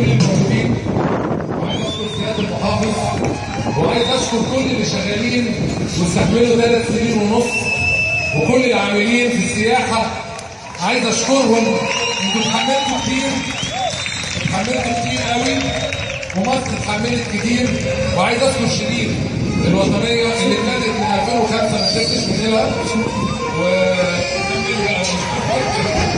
كل الموجودين وعايز اشكر سياده المحافظ وعايز اشكر كل اللي شغالين واستحملوا ثلاث سنين ونص وكل العاملين في السياحه عايز اشكرهم انتوا اتحملتوا كتير اتحملتوا كتير قوي ومصر اتحملت كتير وعايز اشكر شريف الوطنيه اللي ابتدت من 2005 ما شفتش منها و